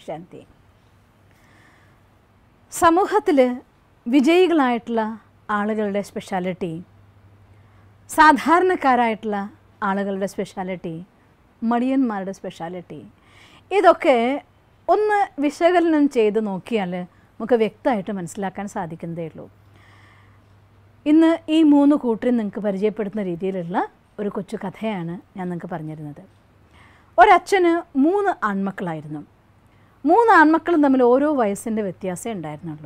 ശാന്തി സമൂഹത്തിൽ വിജയികളായിട്ടുള്ള ആളുകളുടെ സ്പെഷ്യാലിറ്റി സാധാരണക്കാരായിട്ടുള്ള ആളുകളുടെ സ്പെഷ്യാലിറ്റി മടിയന്മാരുടെ സ്പെഷ്യാലിറ്റി ഇതൊക്കെ ഒന്ന് വിശകലനം ചെയ്ത് നോക്കിയാൽ നമുക്ക് വ്യക്തമായിട്ട് മനസ്സിലാക്കാൻ സാധിക്കുന്നതേ ഉള്ളൂ ഇന്ന് ഈ മൂന്ന് കൂട്ടരും നിങ്ങൾക്ക് പരിചയപ്പെടുത്തുന്ന രീതിയിലുള്ള ഒരു കൊച്ചു കഥയാണ് ഞാൻ നിങ്ങൾക്ക് പറഞ്ഞിരുന്നത് ഒരച്ഛന് മൂന്ന് ആൺമക്കളായിരുന്നു മൂന്ന് ആൺമക്കളും തമ്മിൽ ഓരോ വയസ്സിൻ്റെ വ്യത്യാസമേ ഉണ്ടായിരുന്നുള്ളൂ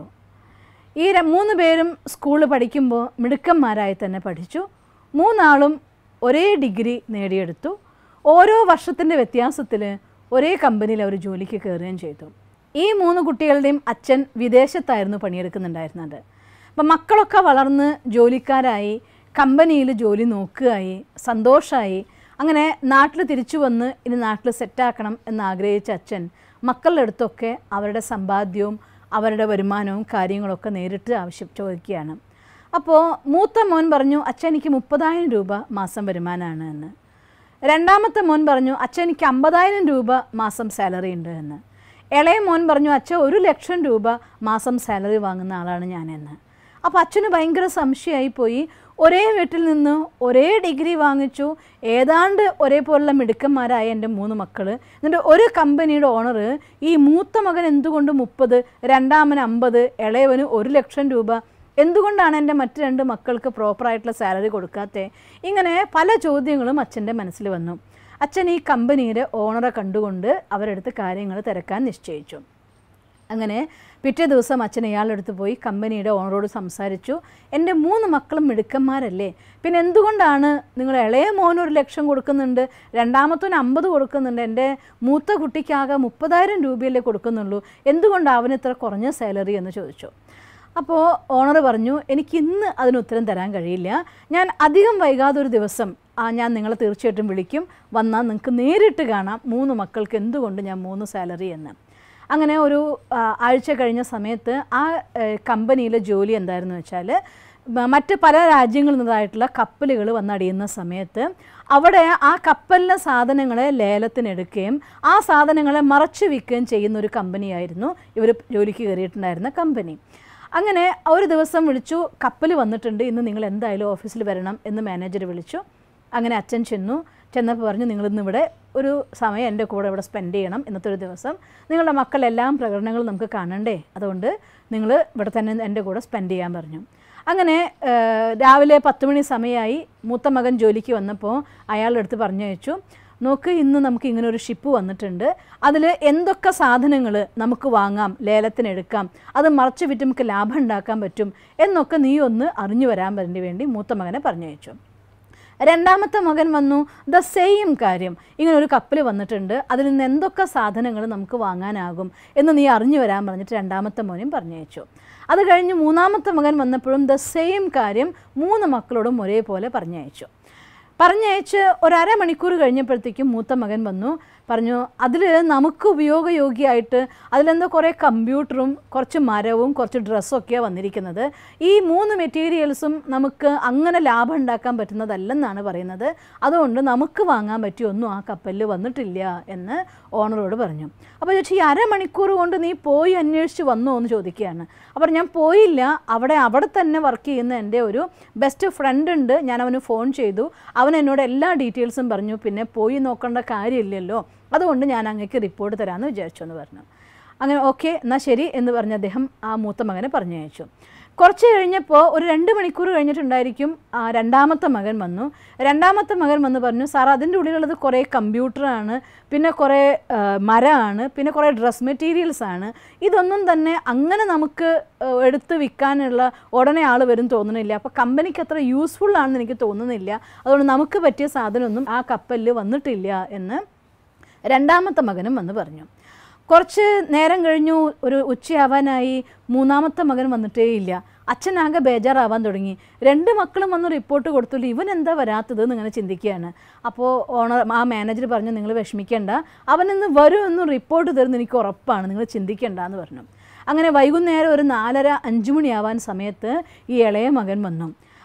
ഈ ര- മൂന്ന് പേരും സ്കൂളിൽ പഠിക്കുമ്പോൾ മിടുക്കന്മാരായി തന്നെ പഠിച്ചു മൂന്നാളും ഒരേ ഡിഗ്രി നേടിയെടുത്തു ഓരോ വർഷത്തിൻ്റെ വ്യത്യാസത്തിൽ ഒരേ കമ്പനിയിൽ അവർ ജോലിക്ക് കയറുകയും ചെയ്തു ഈ മൂന്ന് കുട്ടികളുടെയും അച്ഛൻ വിദേശത്തായിരുന്നു പണിയെടുക്കുന്നുണ്ടായിരുന്നത് അപ്പം മക്കളൊക്കെ വളർന്ന് ജോലിക്കാരായി കമ്പനിയിൽ ജോലി നോക്കുകയായി സന്തോഷമായി അങ്ങനെ നാട്ടിൽ തിരിച്ചു വന്ന് ഇനി നാട്ടിൽ സെറ്റാക്കണം എന്ന് ആഗ്രഹിച്ച അച്ഛൻ മക്കളുടെ അടുത്തൊക്കെ അവരുടെ സമ്പാദ്യവും അവരുടെ വരുമാനവും കാര്യങ്ങളൊക്കെ നേരിട്ട് ആവശ്യം ചോദിക്കുകയാണ് അപ്പോൾ മൂത്ത മോൻ പറഞ്ഞു അച്ഛൻ എനിക്ക് മുപ്പതായിരം രൂപ മാസം വരുമാനമാണ് എന്ന് രണ്ടാമത്തെ മോൻ പറഞ്ഞു അച്ഛൻ എനിക്ക് അമ്പതായിരം രൂപ മാസം സാലറി ഉണ്ട് എന്ന് ഇളയ മോൻ പറഞ്ഞു അച്ഛൻ ഒരു ലക്ഷം രൂപ മാസം സാലറി വാങ്ങുന്ന ആളാണ് ഞാനെന്ന് അപ്പോൾ അച്ഛന് ഭയങ്കര സംശയമായി പോയി ഒരേ വീട്ടിൽ നിന്ന് ഒരേ ഡിഗ്രി വാങ്ങിച്ചു ഏതാണ്ട് ഒരേപോലുള്ള മിടുക്കന്മാരായ എൻ്റെ മൂന്ന് മക്കൾ എന്നിട്ട് ഒരു കമ്പനിയുടെ ഓണർ ഈ മൂത്ത മകൻ എന്തുകൊണ്ട് മുപ്പത് രണ്ടാമൻ അമ്പത് ഇളയവന് ഒരു ലക്ഷം രൂപ എന്തുകൊണ്ടാണ് എൻ്റെ മറ്റ് രണ്ട് മക്കൾക്ക് പ്രോപ്പറായിട്ടുള്ള സാലറി കൊടുക്കാത്തത് ഇങ്ങനെ പല ചോദ്യങ്ങളും അച്ഛൻ്റെ മനസ്സിൽ വന്നു അച്ഛൻ ഈ കമ്പനിയുടെ ഓണറെ കണ്ടുകൊണ്ട് അവരെടുത്ത് കാര്യങ്ങൾ തിരക്കാൻ നിശ്ചയിച്ചു അങ്ങനെ പിറ്റേ ദിവസം അച്ഛൻ ഇയാളുടെ അടുത്ത് പോയി കമ്പനിയുടെ ഓണറോട് സംസാരിച്ചു എൻ്റെ മൂന്ന് മക്കളും മിടുക്കന്മാരല്ലേ പിന്നെ എന്തുകൊണ്ടാണ് നിങ്ങൾ ഇളയ മോന് ഒരു ലക്ഷം കൊടുക്കുന്നുണ്ട് രണ്ടാമത്തോന് അമ്പത് കൊടുക്കുന്നുണ്ട് എൻ്റെ മൂത്ത കുട്ടിക്കാകെ മുപ്പതായിരം രൂപയല്ലേ കൊടുക്കുന്നുള്ളൂ എന്തുകൊണ്ട് അവന് ഇത്ര കുറഞ്ഞ സാലറി എന്ന് ചോദിച്ചു അപ്പോൾ ഓണർ പറഞ്ഞു എനിക്ക് ഇന്ന് അതിന് ഉത്തരം തരാൻ കഴിയില്ല ഞാൻ അധികം വൈകാതെ ഒരു ദിവസം ആ ഞാൻ നിങ്ങളെ തീർച്ചയായിട്ടും വിളിക്കും വന്നാൽ നിങ്ങൾക്ക് നേരിട്ട് കാണാം മൂന്ന് മക്കൾക്ക് എന്തുകൊണ്ട് ഞാൻ മൂന്ന് സാലറി എന്ന് അങ്ങനെ ഒരു ആ, ആഴ്ച കഴിഞ്ഞ സമയത്ത് ആ കമ്പനിയിലെ ജോലി എന്തായിരുന്നു വെച്ചാൽ മ- മറ്റ് പല രാജ്യങ്ങളിൽ നിന്നതായിട്ടുള്ള കപ്പലുകൾ വന്നടിയുന്ന സമയത്ത് അവിടെ ആ കപ്പലിലെ സാധനങ്ങളെ ലേലത്തിനെടുക്കുകയും ആ സാധനങ്ങളെ മറച്ചു വിൽക്കുകയും ചെയ്യുന്ന ഒരു കമ്പനിയായിരുന്നു ഇവർ ജോലിക്ക് കയറിയിട്ടുണ്ടായിരുന്ന കമ്പനി അങ്ങനെ ഒരു ദിവസം വിളിച്ചു കപ്പൽ വന്നിട്ടുണ്ട് ഇന്ന് നിങ്ങൾ എന്തായാലും ഓഫീസിൽ വരണം എന്ന് മാനേജർ വിളിച്ചു അങ്ങനെ അച്ഛൻ ചെന്നു ചെന്നപ്പോൾ പറഞ്ഞു നിങ്ങളിന്ന് ഇവിടെ ഒരു സമയം എൻ്റെ കൂടെ ഇവിടെ സ്പെൻഡ് ചെയ്യണം ഇന്നത്തെ ഒരു ദിവസം നിങ്ങളുടെ മക്കളെല്ലാം പ്രകടനങ്ങളും നമുക്ക് കാണണ്ടേ അതുകൊണ്ട് നിങ്ങൾ ഇവിടെ തന്നെ എൻ്റെ കൂടെ സ്പെൻഡ് ചെയ്യാൻ പറഞ്ഞു അങ്ങനെ ഏഹ്, രാവിലെ പത്ത് മണി സമയമായി മൂത്ത മകൻ ജോലിക്ക് വന്നപ്പോൾ അയാളുടെ അടുത്ത് പറഞ്ഞു അയച്ചു നോക്ക് ഇന്ന് നമുക്ക് ഇങ്ങനെ ഒരു ഷിപ്പ് വന്നിട്ടുണ്ട് അതിൽ എന്തൊക്കെ സാധനങ്ങൾ നമുക്ക് വാങ്ങാം ലേലത്തിനെടുക്കാം അത് മറച്ചു വിറ്റ് നമുക്ക് ലാഭം ഉണ്ടാക്കാൻ പറ്റും എന്നൊക്കെ നീ ഒന്ന് അറിഞ്ഞു വരാൻ വേണ്ടി വേണ്ടി മൂത്ത മകനെ പറഞ്ഞയച്ചു രണ്ടാമത്തെ മകൻ വന്നു ദ സെയിം കാര്യം ഇങ്ങനെ ഒരു കപ്പൽ വന്നിട്ടുണ്ട് അതിൽ നിന്ന് എന്തൊക്കെ സാധനങ്ങൾ നമുക്ക് വാങ്ങാനാകും എന്ന് നീ അറിഞ്ഞു വരാൻ പറഞ്ഞിട്ട് രണ്ടാമത്തെ മോനും പറഞ്ഞയച്ചു അത് കഴിഞ്ഞ് മൂന്നാമത്തെ മകൻ വന്നപ്പോഴും ദ സെയിം കാര്യം മൂന്ന് മക്കളോടും ഒരേപോലെ പറഞ്ഞയച്ചു പറഞ്ഞയച്ച് ഒരര മണിക്കൂർ കഴിഞ്ഞപ്പോഴത്തേക്കും മൂത്ത മകൻ വന്നു പറഞ്ഞു അതിൽ നമുക്ക് ഉപയോഗയോഗ്യമായിട്ട് അതിലെന്തോ കുറേ കമ്പ്യൂട്ടറും കുറച്ച് മരവും കുറച്ച് ഡ്രസ്സൊക്കെയാണ് വന്നിരിക്കുന്നത് ഈ മൂന്ന് മെറ്റീരിയൽസും നമുക്ക് അങ്ങനെ ലാഭം ഉണ്ടാക്കാൻ പറ്റുന്നതല്ലെന്നാണ് പറയുന്നത് അതുകൊണ്ട് നമുക്ക് വാങ്ങാൻ പറ്റിയൊന്നും ആ കപ്പലിൽ വന്നിട്ടില്ല എന്ന് ഓണറോട് പറഞ്ഞു അപ്പോൾ ചോദിച്ചു ഈ അരമണിക്കൂർ കൊണ്ട് നീ പോയി അന്വേഷിച്ച് വന്നോ എന്ന് ചോദിക്കുകയാണ് അപ്പോൾ ഞാൻ പോയില്ല അവിടെ അവിടെ തന്നെ വർക്ക് ചെയ്യുന്ന എൻ്റെ ഒരു ബെസ്റ്റ് ഫ്രണ്ട് ഉണ്ട് ഞാൻ അവന് ഫോൺ ചെയ്തു അവൻ എന്നോട് എല്ലാ ഡീറ്റെയിൽസും പറഞ്ഞു പിന്നെ പോയി നോക്കേണ്ട കാര്യമില്ലല്ലോ അതുകൊണ്ട് ഞാൻ അങ്ങേക്ക് റിപ്പോർട്ട് തരാമെന്ന് വിചാരിച്ചു എന്ന് പറഞ്ഞു അങ്ങനെ ഓക്കെ എന്നാൽ ശരി എന്ന് പറഞ്ഞ് അദ്ദേഹം ആ മൂത്ത മകനെ പറഞ്ഞയച്ചു കുറച്ച് കഴിഞ്ഞപ്പോൾ ഒരു രണ്ട് മണിക്കൂർ കഴിഞ്ഞിട്ടുണ്ടായിരിക്കും ആ രണ്ടാമത്തെ മകൻ വന്നു രണ്ടാമത്തെ മകൻ വന്ന് പറഞ്ഞു സാർ അതിൻ്റെ ഉള്ളിലുള്ളത് കുറേ കമ്പ്യൂട്ടറാണ് പിന്നെ കുറേ ആ, മരമാണ് പിന്നെ കുറേ ഡ്രസ് മെറ്റീരിയൽസ് ആണ് ഇതൊന്നും തന്നെ അങ്ങനെ നമുക്ക് ആ, എടുത്ത് വിൽക്കാനുള്ള ഉടനെ ആൾ വരും തോന്നുന്നില്ല അപ്പോൾ കമ്പനിക്ക് അത്ര യൂസ്ഫുൾ ആണെന്ന് എനിക്ക് തോന്നുന്നില്ല അതുകൊണ്ട് നമുക്ക് പറ്റിയ സാധനമൊന്നും ആ കപ്പലിൽ വന്നിട്ടില്ല എന്ന് രണ്ടാമത്തെ മകനും വന്ന് പറഞ്ഞു കുറച്ച് നേരം കഴിഞ്ഞു ഒരു ഉച്ചയാവാനായി മൂന്നാമത്തെ മകൻ വന്നിട്ടേ ഇല്ല അച്ഛനാകെ ബേജാറാവാൻ തുടങ്ങി രണ്ട് മക്കളും വന്ന് റിപ്പോർട്ട് കൊടുത്തില്ല ഇവൻ എന്താ വരാത്തത് എന്ന് ഇങ്ങനെ ചിന്തിക്കുകയാണ് അപ്പോൾ ഓണർ ആ മാനേജർ പറഞ്ഞു നിങ്ങൾ വിഷമിക്കേണ്ട അവനിന്ന് വരുമെന്ന് റിപ്പോർട്ട് തരുന്ന എനിക്ക് ഉറപ്പാണ് നിങ്ങൾ ചിന്തിക്കേണ്ട എന്ന് പറഞ്ഞു അങ്ങനെ വൈകുന്നേരം ഒരു നാലര അഞ്ച് മണിയാവാൻ സമയത്ത് ഈ ഇളയ മകൻ വന്നു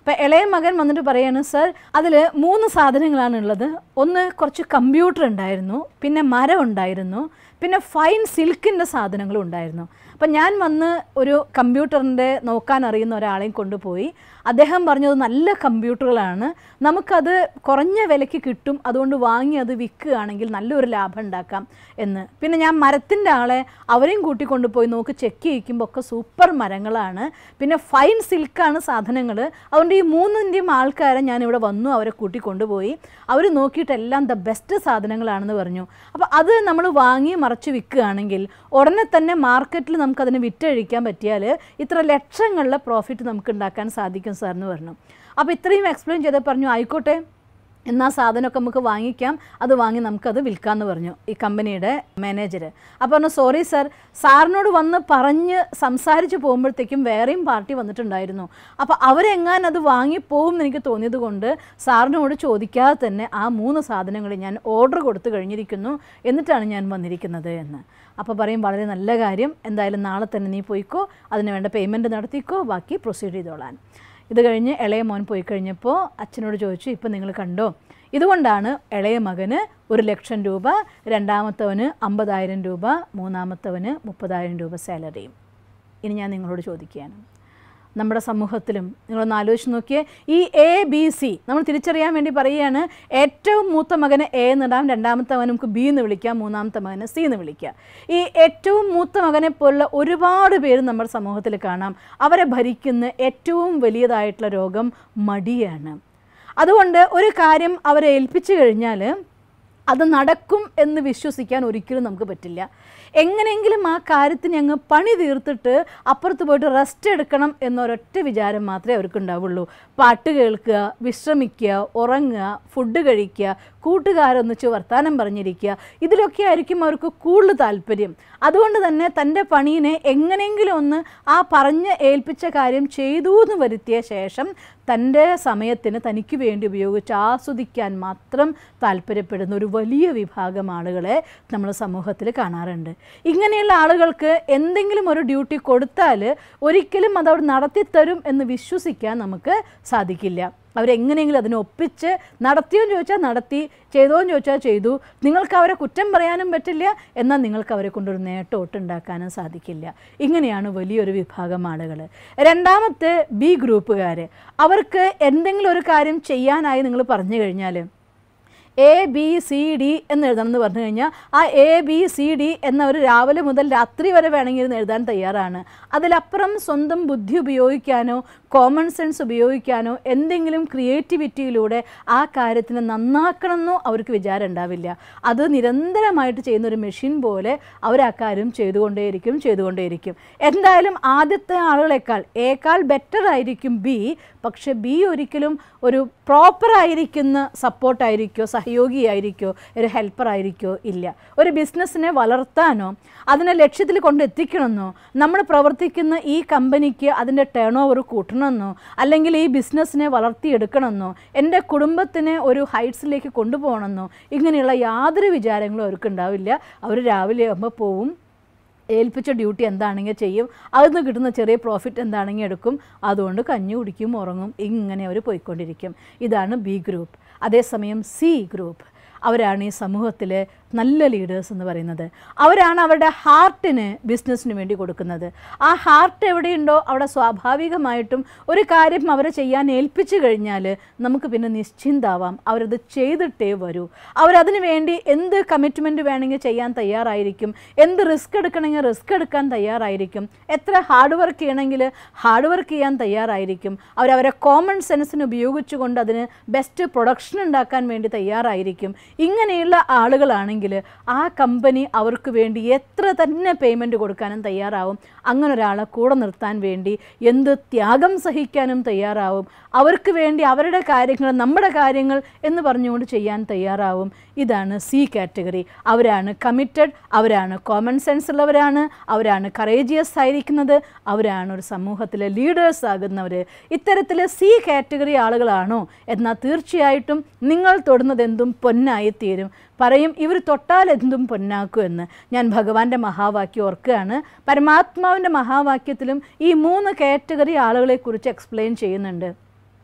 അപ്പോൾ ഇളയ മകൻ വന്നിട്ട് പറയാണ് സർ അതിൽ മൂന്ന് സാധനങ്ങളാണ് ഉള്ളത് ഒന്ന് കുറച്ച് കമ്പ്യൂട്ടർ ഉണ്ടായിരുന്നു പിന്നെ മരം ഉണ്ടായിരുന്നു പിന്നെ ഫൈൻ സിൽക്കിൻ്റെ സാധനങ്ങളും ഉണ്ടായിരുന്നു അപ്പം ഞാൻ വന്ന് ഒരു കമ്പ്യൂട്ടറിൻ്റെ നോക്കാൻ അറിയുന്ന ഒരാളെയും കൊണ്ടുപോയി അദ്ദേഹം പറഞ്ഞത് നല്ല കമ്പ്യൂട്ടറുകളാണ് നമുക്കത് കുറഞ്ഞ വിലയ്ക്ക് കിട്ടും അതുകൊണ്ട് വാങ്ങി അത് വിൽക്കുകയാണെങ്കിൽ നല്ലൊരു ലാഭം ഉണ്ടാക്കാം എന്ന് പിന്നെ ഞാൻ മരത്തിൻ്റെ ആളെ അവരെയും കൂട്ടിക്കൊണ്ടുപോയി നോക്ക് ചെക്ക് ചെയ്യിക്കുമ്പോൾ ഒക്കെ സൂപ്പർ മരങ്ങളാണ് പിന്നെ ഫൈൻ സിൽക്കാണ് സാധനങ്ങൾ അതുകൊണ്ട് ഈ മൂന്നിൻ്റെയും ആൾക്കാരെ ഞാനിവിടെ വന്നു അവരെ കൂട്ടിക്കൊണ്ടുപോയി അവർ നോക്കിയിട്ട് എല്ലാം ദ ബെസ്റ്റ് സാധനങ്ങളാണെന്ന് പറഞ്ഞു അപ്പോൾ അത് നമ്മൾ വാങ്ങി മറച്ച് വിൽക്കുകയാണെങ്കിൽ ഉടനെ തന്നെ മാർക്കറ്റിൽ നമുക്കതിനെ വിറ്റഴിക്കാൻ പറ്റിയാൽ ഇത്ര ലക്ഷങ്ങളിലെ പ്രോഫിറ്റ് നമുക്ക് ഉണ്ടാക്കാൻ സാധിക്കും സാർ എന്ന് പറഞ്ഞു അപ്പോൾ ഇത്രയും എക്സ്പ്ലെയിൻ ചെയ്ത് പറഞ്ഞു ആയിക്കോട്ടെ എന്നാൽ സാധനമൊക്കെ നമുക്ക് വാങ്ങിക്കാം അത് വാങ്ങി നമുക്കത് വിൽക്കാമെന്ന് പറഞ്ഞു ഈ കമ്പനിയുടെ മാനേജർ അപ്പോൾ പറഞ്ഞു സോറി സാർ സാറിനോട് വന്ന് പറഞ്ഞ് സംസാരിച്ച് പോകുമ്പോഴത്തേക്കും വേറെയും പാർട്ടി വന്നിട്ടുണ്ടായിരുന്നു അപ്പോൾ അവരെങ്ങാൻ അത് വാങ്ങിപ്പോകും എന്ന് എനിക്ക് തോന്നിയത് കൊണ്ട് സാറിനോട് ചോദിക്കാതെ തന്നെ ആ മൂന്ന് സാധനങ്ങൾ ഞാൻ ഓർഡർ കൊടുത്തു കഴിഞ്ഞിരിക്കുന്നു എന്നിട്ടാണ് ഞാൻ വന്നിരിക്കുന്നത് എന്ന് അപ്പോൾ പറയും വളരെ നല്ല കാര്യം എന്തായാലും നാളെ തന്നെ നീ പോയിക്കോ അതിന് വേണ്ട പേയ്മെൻറ്റ് നടത്തിക്കോ ബാക്കി പ്രൊസീഡ് ചെയ്തോളാൻ ഇത് കഴിഞ്ഞ് ഇളയ മോൻ പോയി കഴിഞ്ഞപ്പോൾ അച്ഛനോട് ചോദിച്ചു ഇപ്പം നിങ്ങൾ കണ്ടോ ഇതുകൊണ്ടാണ് ഇളയ മകന് ഒരു ലക്ഷം രൂപ രണ്ടാമത്തവന് അമ്പതായിരം രൂപ മൂന്നാമത്തവന് മുപ്പതായിരം രൂപ സാലറിയും ഇനി ഞാൻ നിങ്ങളോട് ചോദിക്കുകയാണ് നമ്മുടെ സമൂഹത്തിലും നിങ്ങളൊന്ന് ആലോചിച്ച് നോക്കിയേ ഈ എ ബി സി നമ്മൾ തിരിച്ചറിയാൻ വേണ്ടി പറയുകയാണ് ഏറ്റവും മൂത്ത മകന് എ എന്നിടാം രണ്ടാമത്തെ മകന് നമുക്ക് ബി എന്ന് വിളിക്കാം മൂന്നാമത്തെ മകന് സി എന്ന് വിളിക്കാം ഈ ഏറ്റവും മൂത്ത മകനെ പോലുള്ള ഒരുപാട് പേര് നമ്മുടെ സമൂഹത്തിൽ കാണാം അവരെ ഭരിക്കുന്ന ഏറ്റവും വലിയതായിട്ടുള്ള രോഗം മടിയാണ് അതുകൊണ്ട് ഒരു കാര്യം അവരെ ഏൽപ്പിച്ചു കഴിഞ്ഞാൽ അത് നടക്കും എന്ന് വിശ്വസിക്കാൻ ഒരിക്കലും നമുക്ക് പറ്റില്ല എങ്ങനെയെങ്കിലും ആ കാര്യത്തിന് അങ്ങ് പണി തീർത്തിട്ട് അപ്പുറത്ത് പോയിട്ട് റെസ്റ്റ് എടുക്കണം എന്നൊരൊറ്റ വിചാരം മാത്രമേ അവർക്ക് ഉണ്ടാവുള്ളൂ പാട്ട് കേൾക്കുക വിശ്രമിക്കുക ഉറങ്ങുക ഫുഡ് കഴിക്കുക കൂട്ടുകാരൊന്നിച്ച് വർത്തമാനം പറഞ്ഞിരിക്കുക ഇതിലൊക്കെ ആയിരിക്കും അവർക്ക് കൂടുതൽ താല്പര്യം അതുകൊണ്ട് തന്നെ തൻ്റെ പണീനെ എങ്ങനെയെങ്കിലും ഒന്ന് ആ പറഞ്ഞ് ഏൽപ്പിച്ച കാര്യം ചെയ്തു എന്ന് വരുത്തിയ ശേഷം തൻ്റെ സമയത്തിന് തനിക്ക് വേണ്ടി ഉപയോഗിച്ച് ആസ്വദിക്കാൻ മാത്രം താല്പര്യപ്പെടുന്ന ഒരു വലിയ വിഭാഗം ആളുകളെ നമ്മൾ സമൂഹത്തിൽ കാണാറുണ്ട് ഇങ്ങനെയുള്ള ആളുകൾക്ക് എന്തെങ്കിലും ഒരു ഡ്യൂട്ടി കൊടുത്താൽ ഒരിക്കലും അത് അവർ നടത്തിത്തരും എന്ന് വിശ്വസിക്കാൻ നമുക്ക് സാധിക്കില്ല അവരെങ്ങനെയെങ്കിലും അതിനെ ഒപ്പിച്ച് നടത്തിയോ എന്ന് ചോദിച്ചാൽ നടത്തി ചെയ്തോ എന്ന് ചോദിച്ചാൽ ചെയ്തു നിങ്ങൾക്ക് അവരെ കുറ്റം പറയാനും പറ്റില്ല എന്നാൽ നിങ്ങൾക്ക് അവരെ കൊണ്ടൊരു നേട്ടം ഒട്ടുണ്ടാക്കാനും സാധിക്കില്ല ഇങ്ങനെയാണ് വലിയൊരു വിഭാഗം ആളുകൾ രണ്ടാമത്തെ ബി ഗ്രൂപ്പുകാർ അവർക്ക് എന്തെങ്കിലും ഒരു കാര്യം ചെയ്യാനായി നിങ്ങൾ പറഞ്ഞു കഴിഞ്ഞാൽ എ ബി സി ഡി എന്ന് എഴുതണം എന്ന് പറഞ്ഞു കഴിഞ്ഞാൽ ആ എ ബി സി ഡി എന്നവർ രാവിലെ മുതൽ രാത്രി വരെ വേണമെങ്കിൽ ഇരുന്ന് എഴുതാൻ തയ്യാറാണ് അതിലപ്പുറം സ്വന്തം ബുദ്ധി ഉപയോഗിക്കാനോ കോമൺ സെൻസ് ഉപയോഗിക്കാനോ എന്തെങ്കിലും ക്രിയേറ്റിവിറ്റിയിലൂടെ ആ കാര്യത്തിന് നന്നാക്കണമെന്നോ അവർക്ക് വിചാരം ഉണ്ടാവില്ല അത് നിരന്തരമായിട്ട് ചെയ്യുന്ന ഒരു മെഷീൻ പോലെ അവർ ആ കാര്യം ചെയ്തുകൊണ്ടേയിരിക്കും ചെയ്തുകൊണ്ടേയിരിക്കും എന്തായാലും ആദ്യത്തെ ആളുകളെക്കാൾ ഏക്കാൾ ബെറ്റർ ആയിരിക്കും ബി പക്ഷെ ബി ഒരിക്കലും ഒരു പ്രോപ്പർ ആയിരിക്കുന്ന സപ്പോർട്ടായിരിക്കോ സഹയോഗിയായിരിക്കോ ഒരു ഹെൽപ്പർ ആയിരിക്കോ ഇല്ല ഒരു ബിസിനസ്സിനെ വളർത്താനോ അതിനെ ലക്ഷ്യത്തിൽ കൊണ്ടെത്തിക്കണമെന്നോ നമ്മൾ പ്രവർത്തിക്കുന്ന ഈ കമ്പനിക്ക് അതിൻ്റെ ടേൺ ഓവർ കൂട്ടണമെന്നോ അല്ലെങ്കിൽ ഈ ബിസിനസ്സിനെ വളർത്തിയെടുക്കണമെന്നോ എൻ്റെ കുടുംബത്തിനെ ഒരു ഹൈറ്റ്സിലേക്ക് കൊണ്ടുപോകണമെന്നോ ഇങ്ങനെയുള്ള യാതൊരു വിചാരങ്ങളും അവർക്ക് ഉണ്ടാവില്ല അവർ രാവിലെ ആകുമ്പോൾ പോവും ഏൽപ്പിച്ച ഡ്യൂട്ടി എന്താണെങ്കിൽ ചെയ്യും അതിൽ നിന്ന് കിട്ടുന്ന ചെറിയ പ്രോഫിറ്റ് എന്താണെങ്കിൽ എടുക്കും അതുകൊണ്ട് കഞ്ഞി കുടിക്കും ഉറങ്ങും ഇങ്ങനെ അവർ പോയിക്കൊണ്ടിരിക്കും ഇതാണ് ബി ഗ്രൂപ്പ് അതേസമയം സി ഗ്രൂപ്പ് അവരാണ് ഈ സമൂഹത്തിലെ നല്ല ലീഡേഴ്സ് എന്ന് പറയുന്നത് അവരാണ് അവരുടെ ഹാർട്ടിന് ബിസിനസ്സിന് വേണ്ടി കൊടുക്കുന്നത് ആ ഹാർട്ട് എവിടെയുണ്ടോ അവിടെ സ്വാഭാവികമായിട്ടും ഒരു കാര്യം അവരെ ചെയ്യാൻ ഏൽപ്പിച്ചു കഴിഞ്ഞാൽ നമുക്ക് പിന്നെ നിശ്ചിന്താവാം അവരത് ചെയ്തിട്ടേ വരൂ അവരതിനു വേണ്ടി എന്ത് കമ്മിറ്റ്മെൻറ്റ് വേണമെങ്കിൽ ചെയ്യാൻ തയ്യാറായിരിക്കും എന്ത് റിസ്ക് എടുക്കണമെങ്കിൽ റിസ്ക് എടുക്കാൻ തയ്യാറായിരിക്കും എത്ര ഹാർഡ് വർക്ക് ചെയ്യണമെങ്കിൽ ഹാർഡ് വർക്ക് ചെയ്യാൻ തയ്യാറായിരിക്കും അവരവരെ കോമൺ സെൻസിന് ഉപയോഗിച്ചുകൊണ്ട് അതിന് ബെസ്റ്റ് പ്രൊഡക്ഷൻ ഉണ്ടാക്കാൻ വേണ്ടി തയ്യാറായിരിക്കും ഇങ്ങനെയുള്ള ആളുകളാണെങ്കിൽ ആ കമ്പനി അവർക്ക് വേണ്ടി എത്ര തന്നെ പേയ്മെൻറ്റ് കൊടുക്കാനും തയ്യാറാവും അങ്ങനെ ഒരാളെ കൂടെ നിർത്താൻ വേണ്ടി എന്ത് ത്യാഗം സഹിക്കാനും തയ്യാറാവും അവർക്ക് വേണ്ടി അവരുടെ കാര്യങ്ങൾ നമ്മുടെ കാര്യങ്ങൾ എന്ന് പറഞ്ഞുകൊണ്ട് ചെയ്യാൻ തയ്യാറാവും ഇതാണ് സി കാറ്റഗറി അവരാണ് കമ്മിറ്റഡ് അവരാണ് കോമൺ സെൻസ് ഉള്ളവരാണ് അവരാണ് കറേജിയസ് ആയിരിക്കുന്നത് അവരാണ് ഒരു സമൂഹത്തിലെ ലീഡേഴ്സ് ആകുന്നവർ ഇത്തരത്തിൽ സി കാറ്റഗറി ആളുകളാണോ എന്നാൽ തീർച്ചയായിട്ടും നിങ്ങൾ തൊടുന്നത് എന്തും പൊന്നായി തീരും പറയും ഇവർ തൊട്ടാൽ എന്തും പൊന്നാക്കും എന്ന് ഞാൻ ഭഗവാന്റെ മഹാവാക്യം ഓർക്കുകയാണ് പരമാത്മാവിൻ്റെ മഹാവാക്യത്തിലും ഈ മൂന്ന് കാറ്റഗറി ആളുകളെക്കുറിച്ച് എക്സ്പ്ലെയിൻ ചെയ്യുന്നുണ്ട്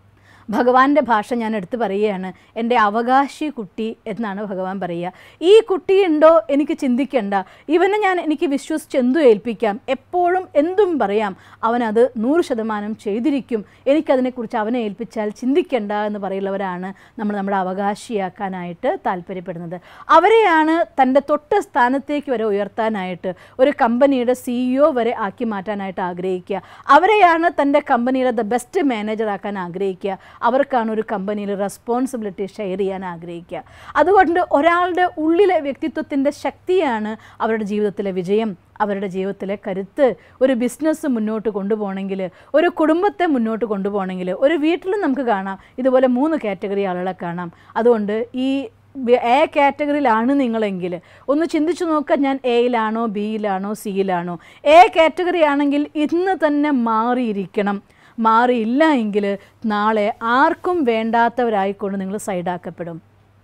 ഭഗവാന്റെ ഭാഷ ഞാൻ എടുത്തു പറയുകയാണ് എൻ്റെ അവകാശി കുട്ടി എന്നാണ് ഭഗവാൻ പറയുക ഈ കുട്ടിയുണ്ടോ എനിക്ക് ചിന്തിക്കേണ്ട ഇവനെ ഞാൻ എനിക്ക് വിശ്വസിച്ച് എന്തും ഏൽപ്പിക്കാം എപ്പോഴും എന്തും പറയാം അവനത് നൂറ് ശതമാനം ചെയ്തിരിക്കും എനിക്കതിനെക്കുറിച്ച് അവനെ ഏൽപ്പിച്ചാൽ ചിന്തിക്കേണ്ട എന്ന് പറയുന്നവരാണ് നമ്മൾ നമ്മുടെ അവകാശിയാക്കാനായിട്ട് താല്പര്യപ്പെടുന്നത് അവരെയാണ് തൻ്റെ തൊട്ട സ്ഥാനത്തേക്ക് വരെ ഉയർത്താനായിട്ട് ഒരു കമ്പനിയുടെ സിഇഒ വരെ ആക്കി മാറ്റാനായിട്ട് ആഗ്രഹിക്കുക അവരെയാണ് തൻ്റെ കമ്പനിയുടെ ദ ബെസ്റ്റ് മാനേജർ ആക്കാൻ ആഗ്രഹിക്കുക അവർക്കാണ് ഒരു കമ്പനിയിൽ റെസ്പോൺസിബിലിറ്റി ഷെയർ ചെയ്യാൻ ആഗ്രഹിക്കുക അതുകൊണ്ട് ഒരാളുടെ ഉള്ളിലെ വ്യക്തിത്വത്തിൻ്റെ ശക്തിയാണ് അവരുടെ ജീവിതത്തിലെ വിജയം അവരുടെ ജീവിതത്തിലെ കരുത്ത് ഒരു ബിസിനസ് മുന്നോട്ട് കൊണ്ടുപോകണമെങ്കിൽ ഒരു കുടുംബത്തെ മുന്നോട്ട് കൊണ്ടുപോകണമെങ്കിൽ ഒരു വീട്ടിലും നമുക്ക് കാണാം ഇതുപോലെ മൂന്ന് കാറ്റഗറി ആളുകളെ കാണാം അതുകൊണ്ട് ഈ ബി- എ കാറ്റഗറിയിലാണ് നിങ്ങളെങ്കിൽ ഒന്ന് ചിന്തിച്ചു നോക്കുക ഞാൻ എയിലാണോ ബിയിലാണോ സിയിലാണോ എ കാറ്റഗറി ആണെങ്കിൽ ഇന്ന് തന്നെ മാറിയിരിക്കണം മാറിയില്ല എങ്കിൽ നാളെ ആർക്കും വേണ്ടാത്തവരായിക്കൊണ്ട് നിങ്ങൾ സൈഡാക്കപ്പെടും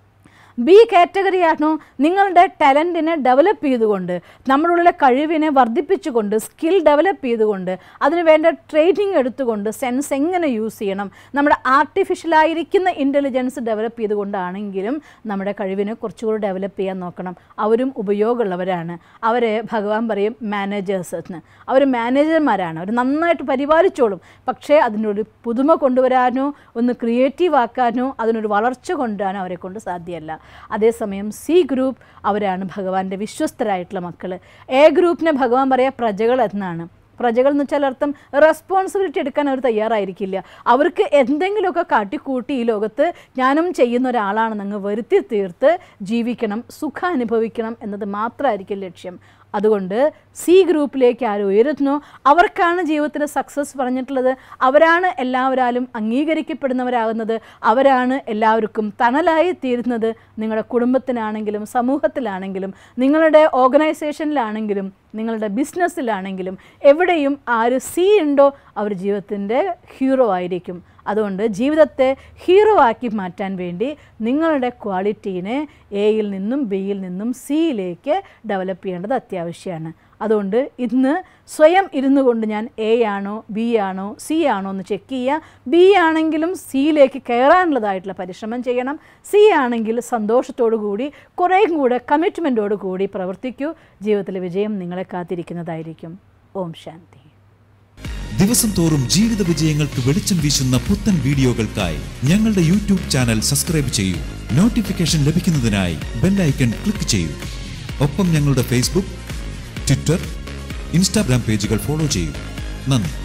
ബി കാറ്റഗറി ആണോ നിങ്ങളുടെ ടാലൻറ്റിനെ ഡെവലപ്പ് ചെയ്തുകൊണ്ട് നമ്മളുള്ള കഴിവിനെ വർദ്ധിപ്പിച്ചുകൊണ്ട് സ്കിൽ ഡെവലപ്പ് ചെയ്തുകൊണ്ട് അതിന് വേണ്ട ട്രെയിനിങ് എടുത്തുകൊണ്ട് സെൻസ് എങ്ങനെ യൂസ് ചെയ്യണം നമ്മുടെ ആർട്ടിഫിഷ്യലായിരിക്കുന്ന ഇൻ്റലിജൻസ് ഡെവലപ്പ് ചെയ്തുകൊണ്ടാണെങ്കിലും നമ്മുടെ കഴിവിനെ കുറച്ചുകൂടി ഡെവലപ്പ് ചെയ്യാൻ നോക്കണം അവരും ഉപയോഗമുള്ളവരാണ് അവരെ ഭഗവാൻ പറയും മാനേജേഴ്സ് എന്ന് അവർ മാനേജർമാരാണ് അവർ നന്നായിട്ട് പരിപാലിച്ചോളും പക്ഷേ അതിനൊരു പുതുമ കൊണ്ടുവരാനോ ഒന്ന് ക്രിയേറ്റീവ് ആക്കാനോ അതിനൊരു വളർച്ച കൊണ്ടുവരാനോ അവരെ കൊണ്ട് സാധ്യമല്ല അതേസമയം സി ഗ്രൂപ്പ് അവരാണ് ഭഗവാന്റെ വിശ്വസ്തരായിട്ടുള്ള മക്കൾ എ ഗ്രൂപ്പിനെ ഭഗവാൻ പറയുക പ്രജകൾ എന്നാണ് പ്രജകൾ എന്ന് വെച്ചാൽ അർത്ഥം റെസ്പോൺസിബിലിറ്റി എടുക്കാൻ അവർ തയ്യാറായിരിക്കില്ല അവർക്ക് എന്തെങ്കിലുമൊക്കെ കാട്ടിക്കൂട്ടി ഈ ലോകത്ത് ജ്ഞാനം ചെയ്യുന്ന ഒരാളാണെന്ന് അങ്ങ് വരുത്തി തീർത്ത് ജീവിക്കണം സുഖം അനുഭവിക്കണം എന്നത് മാത്രമായിരിക്കും ലക്ഷ്യം അതുകൊണ്ട് സി ഗ്രൂപ്പിലേക്ക് ആരും ഉയരുന്നു അവർക്കാണ് ജീവിതത്തിൽ സക്സസ് പറഞ്ഞിട്ടുള്ളത് അവരാണ് എല്ലാവരാലും അംഗീകരിക്കപ്പെടുന്നവരാകുന്നത് അവരാണ് എല്ലാവർക്കും തണലായി തീരുന്നത് നിങ്ങളുടെ കുടുംബത്തിനാണെങ്കിലും സമൂഹത്തിലാണെങ്കിലും നിങ്ങളുടെ ഓർഗനൈസേഷനിലാണെങ്കിലും നിങ്ങളുടെ ബിസിനസ്സിലാണെങ്കിലും എവിടെയും ആര് സി ഉണ്ടോ അവർ ജീവിതത്തിൻ്റെ ഹീറോ ആയിരിക്കും അതുകൊണ്ട് ജീവിതത്തെ ഹീറോ ആക്കി മാറ്റാൻ വേണ്ടി നിങ്ങളുടെ ക്വാളിറ്റീനെ എയിൽ നിന്നും ബിയിൽ നിന്നും സിയിലേക്ക് ഡെവലപ്പ് ചെയ്യേണ്ടത് അത്യാവശ്യമാണ് അതുകൊണ്ട് ഇന്ന് സ്വയം ഇരുന്നു കൊണ്ട് ഞാൻ എ ആണോ ബി ആണോ സി ആണോ എന്ന് ചെക്ക് ചെയ്യുക ബി ആണെങ്കിലും സിയിലേക്ക് കയറാനുള്ളതായിട്ടുള്ള പരിശ്രമം ചെയ്യണം സി ആണെങ്കിൽ സന്തോഷത്തോടു കൂടി കുറേയും കൂടെ കമ്മിറ്റ്മെൻറ്റോടു കൂടി പ്രവർത്തിക്കൂ ജീവിതത്തിലെ വിജയം നിങ്ങളെ കാത്തിരിക്കുന്നതായിരിക്കും ഓം ശാന്തി ദിവസം തോറും ജീവിത വിജയങ്ങൾക്ക് വെളിച്ചം വീശുന്ന പുത്തൻ വീഡിയോകൾക്കായി ഞങ്ങളുടെ യൂട്യൂബ് ചാനൽ സബ്സ്ക്രൈബ് ചെയ്യൂ നോട്ടിഫിക്കേഷൻ ലഭിക്കുന്നതിനായി ബെല്ലൈക്കൺ ക്ലിക്ക് ചെയ്യൂ ഒപ്പം ഞങ്ങളുടെ ഫേസ്ബുക്ക് ട്വിറ്റർ ഇൻസ്റ്റാഗ്രാം പേജുകൾ ഫോളോ ചെയ്യൂ നന്ദി